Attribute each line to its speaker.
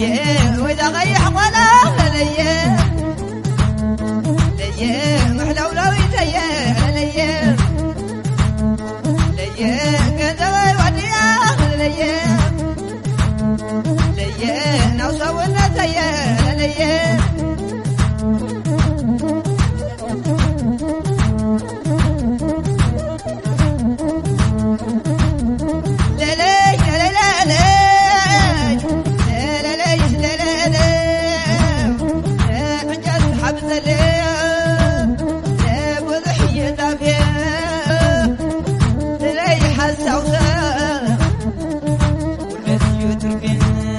Speaker 1: ليه وإذا غيح ولا ليه ليه محلولوي ليه ليه ليه قدر وديا ليه ليه نوصونا ليه ليه السوداء والذي يتركنا